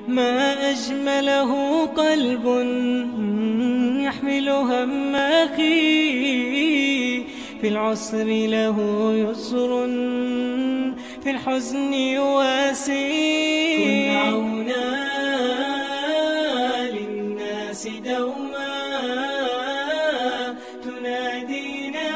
ما أجمله قلب يحمل هم أخي في العسر له يسر في الحزن يواسي كن عونا للناس دوما تنادينا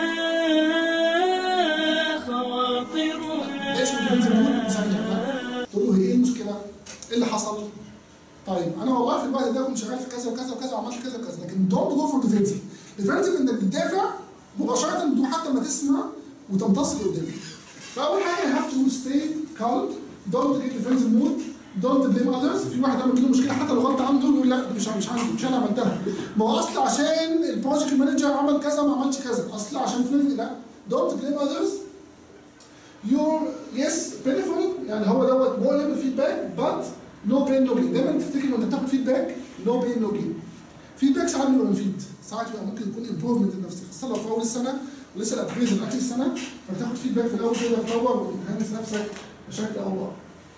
خواطرنا ليش الديفنسيف مود مسرع تقول له هي ايه المشكله؟ ايه اللي حصل؟ طيب انا والله في الوقت ده كنت شغال في كذا وكذا وكذا وعملت كذا وكذا لكن دونت جو فور ديفنسيف ديفنسيف انك بتدافع مباشره بدون حتى ما تسمع وتمتص اللي قدامك فاول حاجه you have to stay calm don't get defensive mood don't blame others في واحد عمل له مشكله حتى لو غلط عنده يقول لا ده مش مش عندي مش انا عملتها ما هو اصل عشان البروجكت مانجر عمل كذا وما عملش كذا اصل عشان فلان لا don't blame others your yes painful يعني هو دوت مؤلم الفيدباك but no pain no gain دايما تفتكر وانت بتاخد فيدباك no pain no gain فيدباك ساعات بيبقى مفيد ساعات بيبقى ممكن يكون امبروفمنت لنفسك خاصه لو في اول السنه ولسه الابريزل اخر السنه فبتاخد فيدباك في الاول كده تطور وتنهز نفسك بشكل او باخر.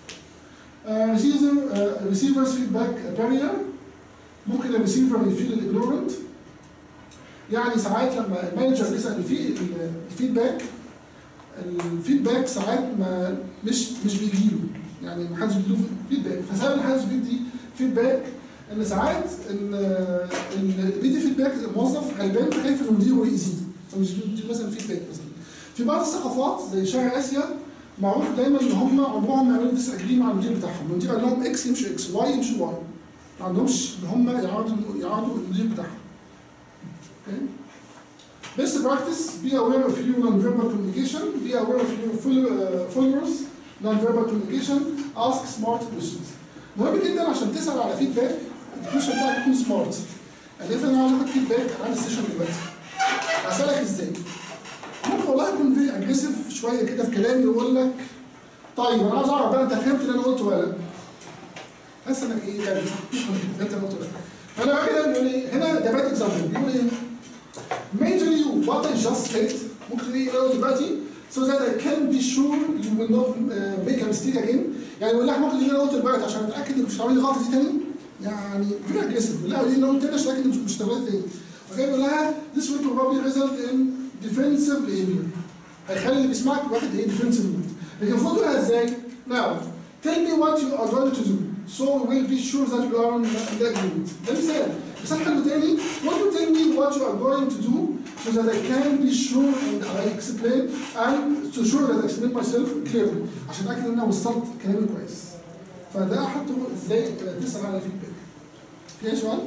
ريسيفرز فيدباك بارير ممكن الريسيفر يفيل الاجنورنت يعني ساعات لما المانجر بيسال في الفيدباك الفيدباك ساعات ما مش مش بيجي له يعني ما حدش بيديله فيدباك فسبب ان حدش بيدي فيدباك ان ساعات ان اللي بيدي فيدباك الموظف غلبان خايف ان مديره يأذيه فمش بيدي مثلا فيدباك مثلا في بعض الثقافات زي شرق اسيا معروف دايما ان هم عمرهم ما يعملوا ديس اجري مع المدير بتاعهم المدير قال لهم اكس يمشي اكس واي يمشي واي ما عندهمش ان هم يعرضوا يعرضوا المدير بتاعهم اوكي Best practice, be aware of your non-verbal communication, be aware of your full, uh, followers, non-verbal communication, ask smart questions. مهم جدا عشان تسأل على فيدباك الكويشن بتاعك يكون سمارت. يعني افرض انا عايز اخد فيدباك عن السيشن دلوقتي. اسألك ازاي؟ ممكن والله اكون فيري اجريسيف شويه كده في كلامي واقول لك طيب انا عاوز اعرف بقى انت فهمت اللي انا قلته ولا لا؟ حاسس انك ايه يعني فهمت اللي انا قلته ولا لا؟ فانا بقى كده بيقول ايه هنا ده باد اكزامبل بيقول ايه؟ Majorly what I just said ممكن ايه اقول دلوقتي so that I can be sure you will not uh, make a mistake again يعني بقول لها ممكن اللي انا قلته دلوقتي عشان اتاكد انك مش هتعملي الغلطه دي تاني يعني فيري اجريسيف بقول لها قولي اللي انا قلت تاني عشان اتاكد انك مش هتعملي تاني وكده بقول لها this will probably result in defensive behavior هيخلي اللي بيسمعك واخد ايه defensive mood لكن المفروض تقولها ازاي؟ now tell me what you are going to do so we will be sure that you are on the agreement ده مثال مثال حلو تاني what you tell me what you are going to do so that I can be sure and I explain and to sure that I explain myself clearly عشان اتاكد ان انا وصلت كلامي كويس فده احطه ازاي تسال على الفيدباك في اي سؤال؟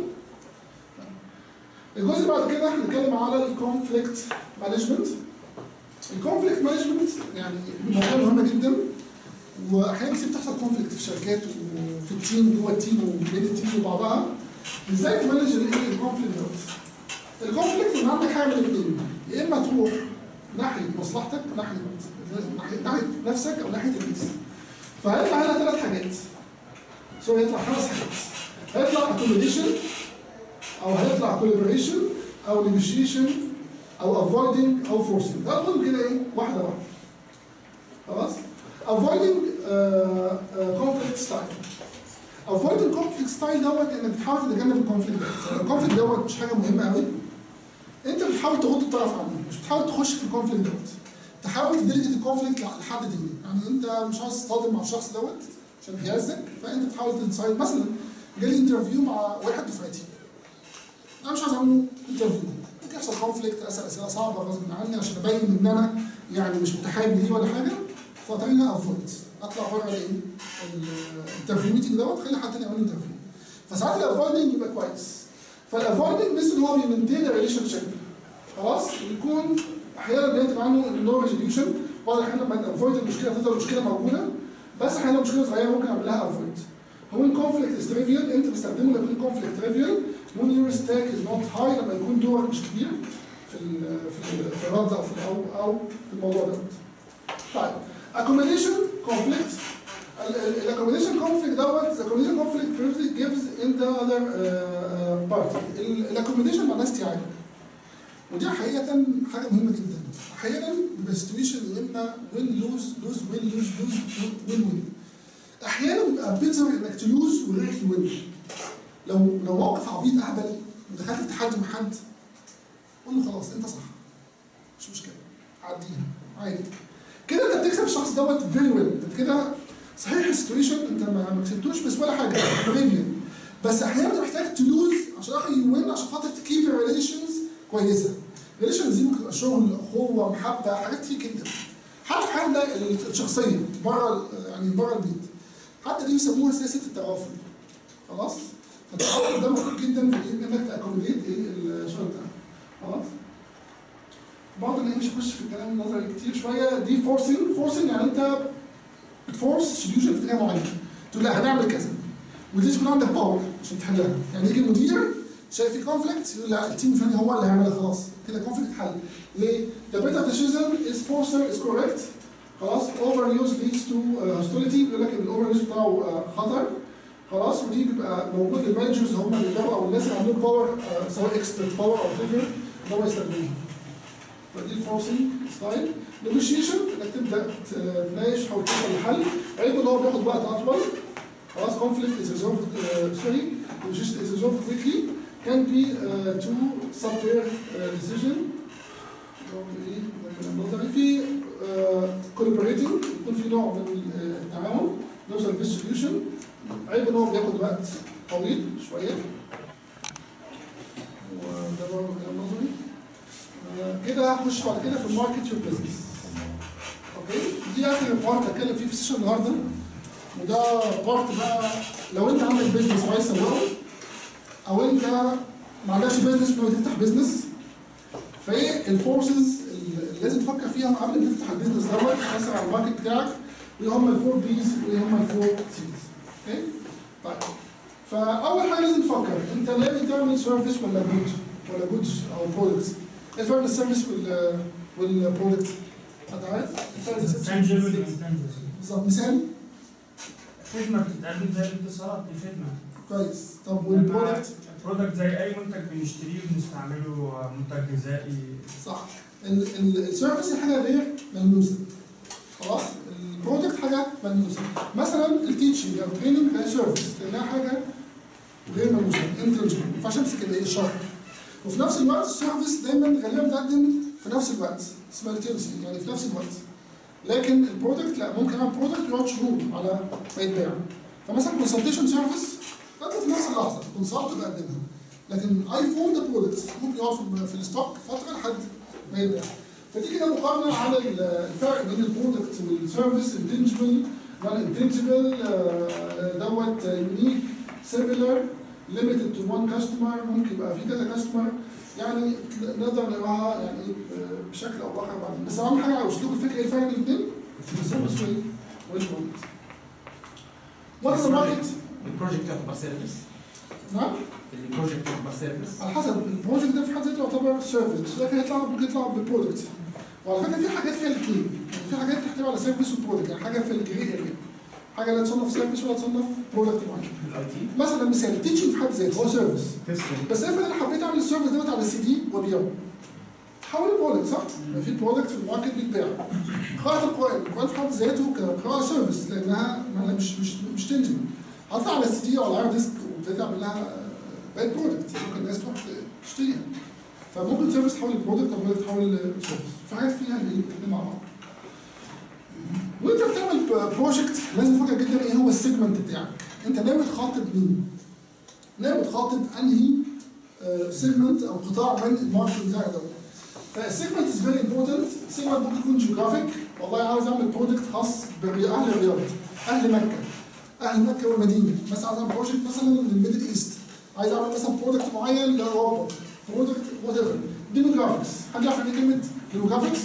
الجزء بعد كده هنتكلم على الكونفليكت مانجمنت الكونفليكت مانجمنت يعني موضوع مهم جدا واحيانا كتير بتحصل كونفليكت في الشركات وفي التيم جوه التيم وبين التيم وبعضها ازاي تمانج الايه الكونفليكت دوت الكونفليكت ان عندك حاجه من الاثنين يا اما تروح ناحيه مصلحتك ناحيه ناحيه ناحيه نفسك او ناحيه الناس فهيطلع هنا ثلاث حاجات سوري هيطلع خمس حاجات هيطلع اكوموديشن او هيطلع كولابوريشن او نيجوشيشن او افويدنج او فورسنج ده كله كده ايه واحده واحده خلاص avoiding uh, uh, conflict style avoiding conflict style دوت انك بتحاول تتجنب الكونفليكت دوت الكونفليكت دوت مش حاجه مهمه قوي انت بتحاول تغض الطرف عنه مش بتحاول تخش في الكونفليكت دوت تحاول تديليجيت الكونفليكت لحد تاني يعني انت مش عاوز تصطدم مع الشخص دوت عشان بيهزك فانت بتحاول تديسايد مثلا جالي انترفيو مع واحد دفعتي انا مش عايز اعمل انترفيو ممكن يحصل كونفليكت اسال اسئله صعبه غصب عني عشان ابين ان انا يعني مش متحامل ليه ولا حاجه فطريقه افويد اطلع بره الايه الانترفيو ميتنج دوت خلي حد تاني يعمل انترفيو فساعات الافويدنج يبقى كويس فالافويدنج مثل ان هو بيمنتين ريليشن شيب خلاص ويكون احيانا بينتج عنه نو ريزوليوشن بعض الاحيان لما نافويد المشكله تفضل المشكله موجوده بس احيانا مشكله صغيره ممكن اعمل لها افويد هو الكونفليكت از تريفيال انت بتستخدمه لما يكون كونفليكت تريفيال when your stack is not high لما يكون دورك مش كبير في ال في ال في الرد او في او او في الموضوع دوت. طيب accommodation conflict الاكوموديشن conflict دوت الاكوموديشن conflict privilege gives in the other uh, party الاكوموديشن معناها استيعاب ودي حقيقة حاجة مهمة جدا أحيانا بيبقى سيتويشن يا إما وين لوز لوز وين لوز لوز وين وين أحيانا بيبقى بيتر إنك تلوز وغيرك يو ويل لو لو موقف عبيط اهبل ودخلت في تحدي مع حد قول له خلاص انت صح مش مشكله عديها عادي كده انت بتكسب الشخص دوت فيري ويل انت كده صحيح السيتويشن انت ما ما كسبتوش بس ولا حاجه بريفيو بس احيانا انت محتاج تلوز عشان اخر يوين عشان خاطر تكيب ريليشنز كويسه ريليشنز دي ممكن تبقى شغل اخوه محبه حاجات كتير جدا حتى في حالنا الشخصيه بره يعني بره البيت حتى دي بيسموها سياسه التغافل خلاص فالتغافل ده مفيد جدا في إيه؟ انك تاكوموديت الشغل بتاعك خلاص بعض اللي مش هخش في الكلام النظري كتير شويه دي فورسنج فورسنج يعني انت بتفورس سوليوشن في اتجاه معين تقول لا هنعمل كذا ودي تكون عندك باور عشان تحلها يعني يجي المدير شايف في كونفليكت يقول لا التيم الفلاني هو اللي هيعملها خلاص كده كونفليكت حل ليه؟ The better decision is forcer is correct خلاص overuse leads to uh, hostility بيقول لك ان الاوفر بتاعه uh, خطر خلاص ودي بيبقى موجود المانجرز هم اللي بيقدروا او الناس اللي عندهم باور سواء اكسبرت باور او ديفر ان هو يستخدمها فدي الفورسنج ستايل نيجوشيشن انك تبدا تناقش تحاول توصل لحل عيب ان هو بياخد وقت اطول خلاص conflict is resolved uh, sorry negotiation is resolved quickly can be uh, to subware uh, decision ايه نظري في collaborating يكون في نوع من التعاون نوصل للسوليوشن عيب ان هو بياخد وقت طويل شويه وده برضه كلام نظري آه، كده هخش بعد كده في الماركت يور بزنس اوكي دي اخر بارت هتكلم فيه في السيشن النهارده وده بارت بقى لو انت عندك بزنس وعايز تسوقه او انت ما عندكش بزنس وناوي تفتح بزنس فايه الفورسز اللي لازم تفكر فيها قبل ما تفتح البيزنس دوت تحسب على الماركت بتاعك وايه هم الفور بيز وايه هم الفور سيز اوكي طيب فاول حاجه لازم تفكر انت ناوي تعمل سيرفيس ولا جود ولا جودز او برودكت ايه الفرق بين السيرفيس وال والبرودكت انت عارف تنجبل بالظبط مثال خدمة بتتقدم زي الاتصالات دي خدمة كويس طب والبرودكت برودكت زي أي منتج بنشتريه وبنستعمله منتج غذائي صح ال- ال- السيرفيس هي حاجه غير ملموسه خلاص البرودكت حاجه ملموسه مثلا التيتشنج او التريننج هي سيرفيس لانها حاجه غير ملموسه انتليجنت ما ينفعش امسك اللي هي الشرح وفي نفس الوقت السيرفيس دايما غالبا بتقدم في نفس الوقت سمالتينسي يعني في نفس الوقت لكن البرودكت لا ممكن اعمل برودكت يقعد شهور على ما يتباع فمثلا كونسلتيشن سيرفيس تقدم في نفس اللحظه كونسلت بقدمها لكن ايفون ده برودكت ممكن يقعد في- في الستوك فتره لحد ما يتباع فدي كده مقارنه على ال- الفرق بين البرودكت والسيرفيس التنجبل والانتنجبل دوت يونيك سيميلر ليميتد تو وان كاستمر ممكن يبقى في كذا كاستمر يعني نقدر نقراها يعني ب- بشكل او باخر بعدين بس اهم حاجه على اسلوب الفكره ايه الفرق بين الاثنين؟ السيرفيس وال- والبرودكت. واتس الماركت؟ البروجكت يعتبر سيرفيس نعم؟ البروجكت يعتبر سيرفيس على حسب البروجكت ده في حد ذاته يعتبر سيرفيس بس لكن يطلع ممكن يطلع بالبرودكت وعلى فكره في حاجات فيها الاثنين يعني في حاجات تحتوي على سيرفيس وبرودكت يعني حاجه في الجري اريا حاجه لا تصنف سيرفيس ولا تصنف برودكت معين الاي تي مثلا مثال التيتشنج في حد ذاته هو سيرفيس بس افرض انا حبيت اعمل السيرفيس دوت على السي دي وابيعه تحول برودكت صح؟ يبقى في برودكت في الماركت بيتباع قراءة القرآن القرآن في حد ذاته كقراءة سيرفيس لأنها ما- مش مش مش تنجم هطلع على السي دي أو على الهارد ديسك وابتدي أعمل لها بقت برودكت ممكن الناس تروح تشتريها فممكن سيرفيس تحول لبرودكت أو برودكت تحول لسيرفيس في حاجات فيها الاثنين مع بعض وانت بتعمل بروجكت لازم تفكر جدا ايه هو السيجمنت بتاعك انت ناوي تخاطب مين ناوي تخاطب انهي سيجمنت او قطاع من الماركت بتاعك دوت فالسيجمنت از فيري امبورتنت السيجمنت ممكن يكون جيوغرافيك والله عاوز اعمل بروجكت خاص باهل الرياض اهل مكه اهل مكه والمدينه مثلا عايز اعمل بروجكت مثلا للميدل ايست عايز اعمل مثلا برودكت معين لاوروبا برودكت وات ايفر ديموغرافكس حد يعرف يعني ايه كلمه ديموغرافكس؟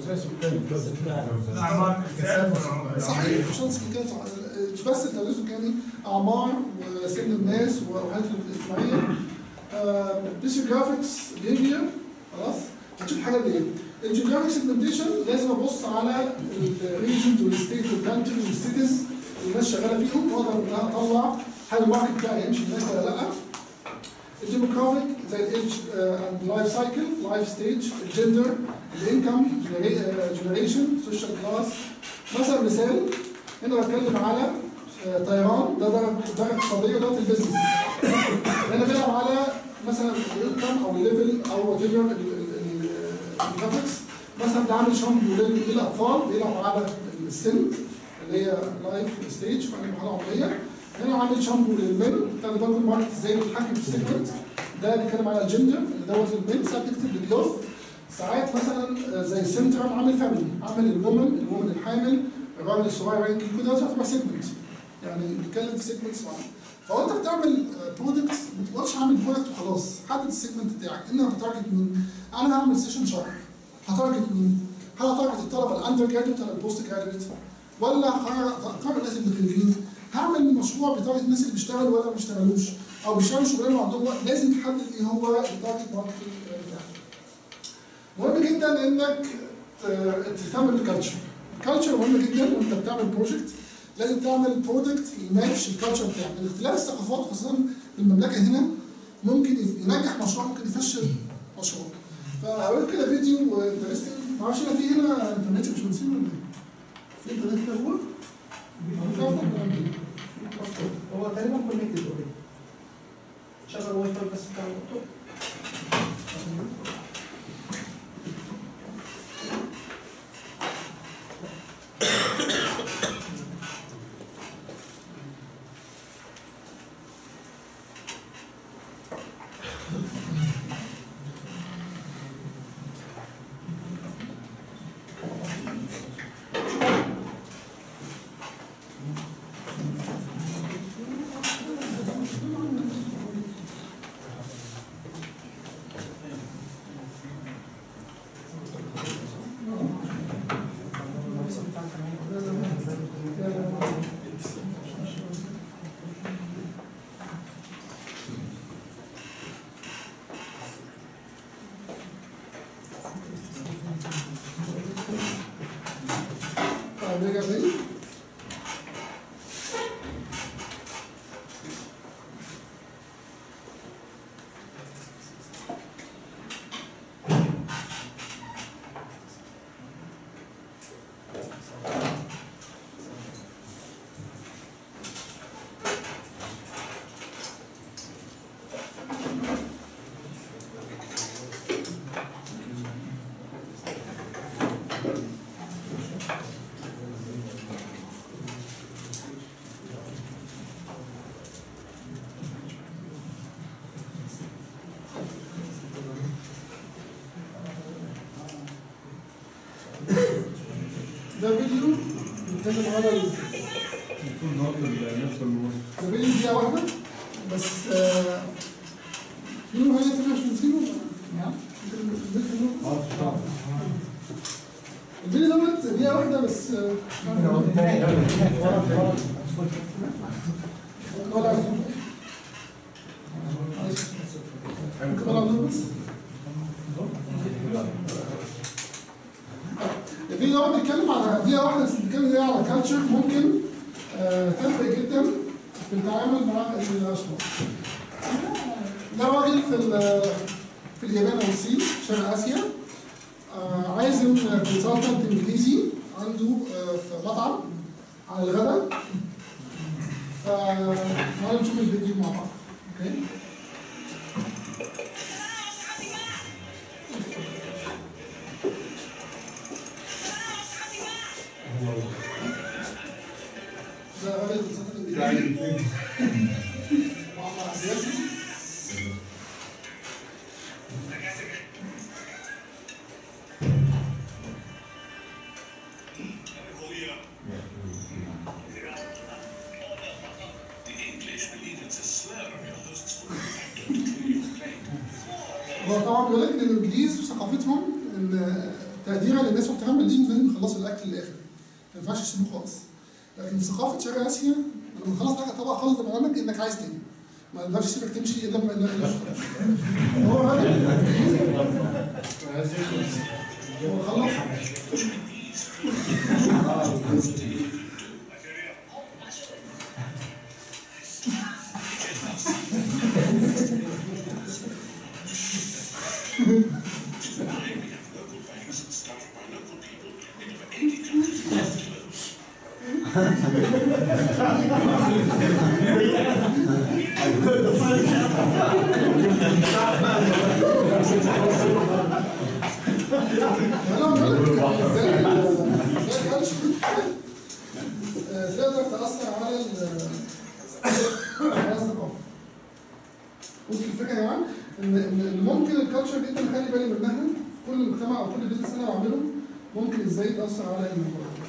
الأعمار الكتاب صحيح مش هنسى كده صح مش بس التدريس السكاني اعمار وسن الناس وحالتهم الاجتماعيه ديسيوجرافيكس بيهيفير خلاص هتشوف حاجه دي الجيوغرافيك سيجمنتيشن لازم ابص على الريجنز والستيت والكانتري والسيتيز اللي الناس شغاله فيهم واقدر ان انا اطلع هل الماركت بتاعي هيمشي الناس ولا لا الديموغرافيك زي الايدج اند لايف سايكل لايف ستيج الجندر الانكم جنريشن سوشيال كلاس مثلا مثال هنا بتكلم على آه، طيران ده درجه درجه اقتصاديه ودرجه البيزنس هنا بيلعب على مثلا الانكم او الليفل او وات ايفر الجرافيكس مثلا ده عامل شامبو لل- للاطفال بيلعب على السن اللي هي لايف ستيج في أي مرحله عمريه هنا عامل شامبو للمن ده ده ماركت ازاي بتتحكم في السيجمنت ده بيتكلم على الجندر اللي دوت للمن ساعات بيكتب لليوث ساعات مثلا آه، زي سنترال عامل فاميلي عامل الومن الومن الحامل الراجل الصغير يمكن كل ده تعتبر سيجمنت يعني بيتكلم في سيجمنتس معينه فانت بتعمل برودكت ما تبقاش عامل برودكت وخلاص حدد السيجمنت بتاعك انك هتارجت مين انا هعمل سيشن شرح هتارجت مين هل هتارجت الطلبه الاندر جراديوت ولا البوست جراديوت ولا هقرر الناس اللي خريجين هعمل مشروع بتارجت الناس اللي بيشتغلوا ولا ما بيشتغلوش او بيشتغلوا شغلانه وعندهم وقت لازم تحدد ايه هو التارجت ماركت بتاعك مهم جدا انك ت- تهتم بالكالتشر الكالتشر مهم جدا وانت بتعمل بروجكت لازم تعمل برودكت يماتش الكالتشر بتاعك لان اختلاف الثقافات خاصه في المملكه هنا ممكن ينجح مشروع ممكن يفشل مشروع فهقول كده فيديو انترستنج معرفش انا في هنا انترنت مش بنسيبه ولا ايه؟ في انترنت هنا جوه؟ ميكروفون ولا إيه؟ ميكروفون. هو تقريبا كونكتد اوريدي شغل الواي فاي بس بتاع اللابتوب طيب نرجع تاني ده فيديو بيتكلم على ال- المفروض نحط نفس الموضوع ده فيديو دقيقة واحدة بس آه، في له حاجة تانية مش بنسيبه؟ نعم الفيديو دوت دقيقة واحدة بس آه، ولا ممكن ولا عندهم بس الفيديو دوت بيتكلم على دقيقة واحدة بس بيتكلم دقيقة على كالتشر ممكن آه، تفرق جدا في التعامل مع الاشخاص. ده راجل في ال- في اليابان او الصين شرق اسيا آه، عازم كونسلتنت انجليزي عنده آه، في مطعم على الغداء فتعالوا نشوف الفيديو مع بعض اوكي ده راجل كونسلتنت انجليزي معمر اسيوي هو طبعا بيقول لك ان الانجليز في ثقافتهم ان تقديرا للناس واحتراما ليهم لازم يخلصوا الاكل للاخر ما ينفعش يسيبوه خالص لكن في ثقافه شرق اسيا لما تخلص الاكل طبق خالص ده معناه انك انك عايز تاني ما يقدرش يسيبك تمشي الا لما الا إلا- هو راجل هو خلص انا بقول لك ازاي ازاي الكالتشر تقدر تاثر على ال- على الثقافه وصل الفكره يا جماعه ان ان إن ممكن الكالتشر جدا اخلي بالي منها في كل مجتمع او كل بيزنس انا بعمله ممكن ازاي تاثر على الموضوع ده.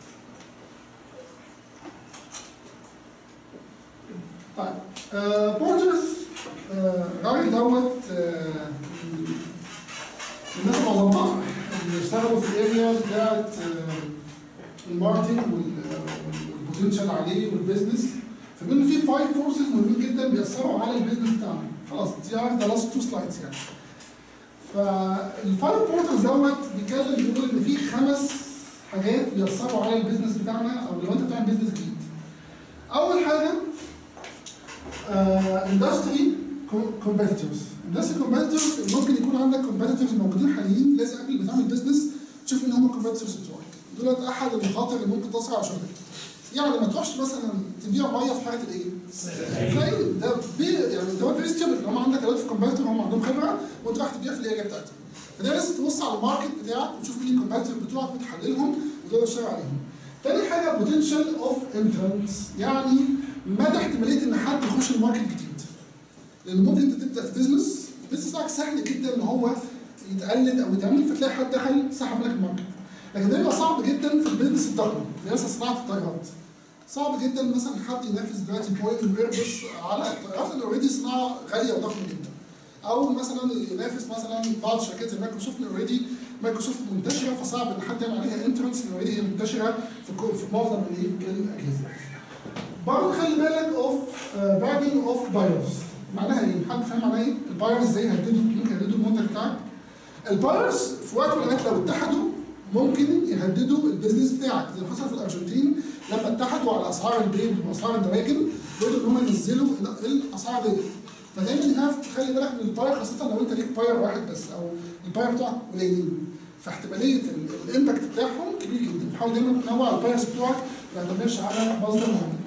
طيب آه بورترز آه الراجل دوت آه الناس العظماء اللي اشتغلوا في الاريا بتاعت آه، الماركتنج وال- والبوتنشال عليه والبيزنس فبيقول إن في فايف فورسز مهمين جدا بيأثروا على البيزنس بتاعنا خلاص دي عارف ذا لاست تو سلايدز يعني فالفايف بورترز دوت بيتكلم بيقول ان في خمس حاجات بيأثروا على البيزنس بتاعنا او لو انت بتعمل بيزنس جديد اول حاجه اندستري كومبيتيتورز اندستري كومبيتيتورز ممكن يكون عندك كومبيتيتورز موجودين حاليين لازم قبل ما تعمل بيزنس تشوف مين هم الكومبيتيتورز بتوعك دولت احد المخاطر اللي ممكن تصل على شغلك يعني ما تروحش مثلا تبيع ميه في حاجه الايه؟ زي ده بي يعني ده فيري ستيبل هم عندك دلوقتي في كومبيتيتور هم عندهم خبره وانت رايح تبيع في الاريا بتاعتهم فده لازم تبص على الماركت بتاعك وتشوف مين الكومبيتيتور بتوعك وتحللهم وتقدر تشتغل عليهم. تاني حاجه بوتنشال اوف انترنس يعني مدى احتماليه ان حد يخش الماركت جديد. لان ممكن انت تبدا في بزنس البيزنس بتاعك سهل جدا ان هو يتقلد او يتعمل فتلاقي حد دخل سحب لك الماركت. لكن ده بيبقى صعب جدا في البيزنس الضخم زي مثلا صناعه الطيارات. صعب جدا مثلا حد ينافس دلوقتي بوينج وايربوس على الطيارات اللي اوريدي صناعه غاليه وضخمه جدا. او مثلا ينافس مثلا بعض الشركات زي مايكروسوفت اوريدي مايكروسوفت منتشره فصعب ان حد يعمل عليها انترنس اوريدي هي منتشره في كل- في معظم الايه الاجهزه. برضه خلي بالك اوف باجنج اوف بايرز معناها ايه؟ حد فاهم معناها ايه؟ البايرز ازاي يهددوا ممكن يهددوا المنتج بتاعك؟ البايرز في وقت من الاوقات لو اتحدوا ممكن يهددوا البيزنس بتاعك زي ما حصل في الارجنتين لما اتحدوا على اسعار البيض واسعار الدواجن بدأوا ان هم ينزلوا الاسعار دي فدايما يهاف تخلي بالك من الباير خاصه لو انت ليك باير واحد بس او الباير بتوعك قليلين فاحتماليه ال- الامباكت بتاعهم كبير جدا فحاول دايما تنوع البايرز بتوعك ما تعتمدش على مصدر معين.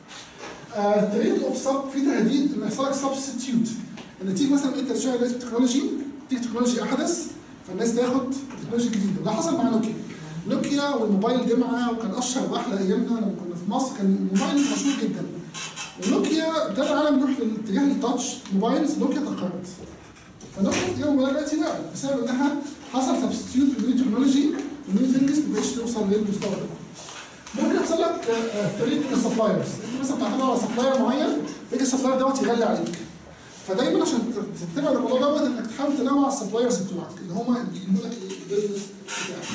تريد اوف سب في تهديد ان يحصل لك سبستيوت ان تيجي مثلا انت تشتغل لازم تكنولوجي تيجي تكنولوجي احدث فالناس تاخد تكنولوجيا جديده وده حصل مع نوكيا نوكيا والموبايل جمعه وكان اشهر واحلى ايامنا لما كنا في مصر كان موبايل مشهور جدا ونوكيا ابتدى العالم يروح لاتجاه التاتش موبايلز نوكيا تاخرت فنوكيا في اليوم دلوقتي بقى بسبب انها حصل سبستيوت بالنيو تكنولوجي والنيو ثينجز ما بقتش توصل للمستوى ده ممكن يحصل لك فريق من السبلايرز انت مثلا بتعتمد على سبلاير معين فيجي السبلاير دوت يغلي عليك فدايما عشان تتبع الموضوع دوت انك تحاول تنوع السبلايرز بتوعك اللي هم بيجيبوا لك البيزنس بتاعك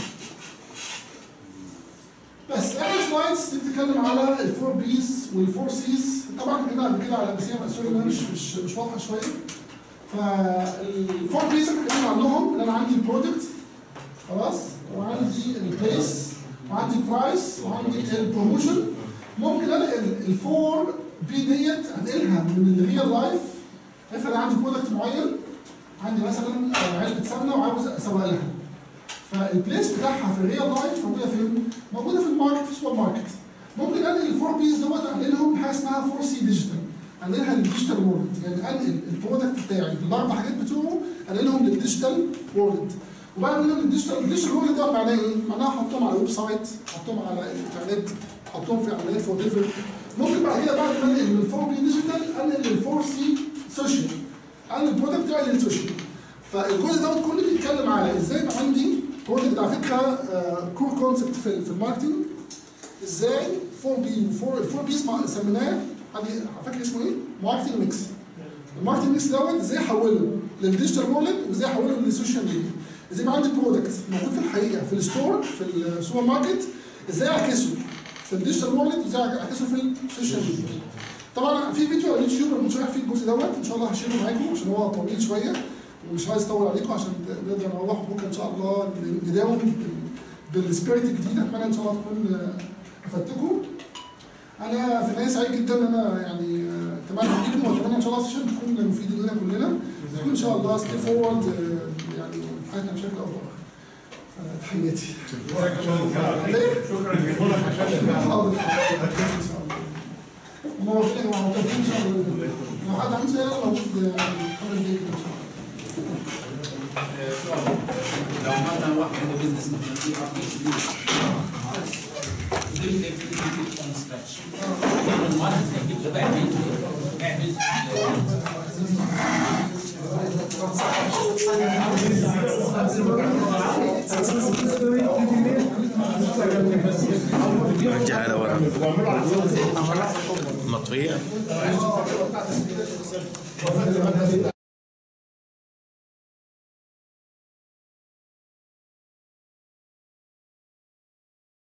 بس اخر سلايدز دي بتتكلم على الفور بيز والفور سيز طبعا كده قبل كده على بس هي سوري إنها مش مش مش واضحه شويه فالفور بيز اللي بتكلم عنهم ان انا عندي البرودكت خلاص وعندي البليس وعندي البرايس وعندي البروموشن ممكن انقل الفور بي ديت انقلها من الريال لايف افرض عندي برودكت معين عندي مثلا علبه سمنه وعاوز اسوق لها فالبليس بتاعها في الريال لايف موجوده فين؟ موجوده في الماركت في السوبر ماركت ممكن انقل الفور بيز دوت انقلهم بحاجه اسمها فور سي ديجيتال انقلها للديجيتال وورلد يعني انقل البرودكت بتاعي بالاربع حاجات بتوعه انقلهم للديجيتال وورلد وبعد ما انقل الديجيتال الديجيتال وورلد ده معناه ايه؟ معناه احطهم على ويب سايت احطهم على الانترنت احطهم في اعلانات فور ديليفري ممكن بعد كده بعد ما انقل من الفور بي ديجيتال انقل للفور سي سوشيال انقل البرودكت بتاعي للسوشيال فالجزء دوت كله بيتكلم على ازاي يبقى عندي برودكت على فكره كور كونسبت في في الماركتنج ازاي 4 بي و 4 4 بيز سميناه حد فاكر اسمه ايه؟ ماركتنج ميكس الماركتنج ميكس دوت ازاي احوله للديجيتال وورلد وازاي احوله للسوشيال ميديا ازاي يبقى عندي برودكت موجود في الحقيقه في الستور في السوبر ماركت ازاي اعكسه في الديجيتال وورلد وازاي اعكسه في السوشيال ميديا طبعا في فيديو على اليوتيوب انا شارح فيه الجزء دوت ان شاء الله هشيله معاكم عشان هو طويل شويه ومش عايز اطول عليكم عشان نقدر نروح بكره ان شاء الله نداوم بالسبيريت الجديد اتمنى ان شاء الله تكون افدتكم انا في النهايه سعيد جدا ان انا يعني اتمنى بيكم واتمنى ان شاء الله السيشن تكون مفيده لنا كلنا تكون ان شاء الله ستيب فورورد يعني في حياتنا بشكل او باخر تحياتي شكرا جزيلا عشان حاضر ان شاء الله انا قلت لك مع ان شاء الله لو حد عنده سؤال موجود محمد بيه يعني مثلا واحد عنده بزنس مثلا في ار بي سي يقول لك فروم سكراتش يعني المؤسس هيجيب له بقى بيت بقى بيت وجه على ورا مطفية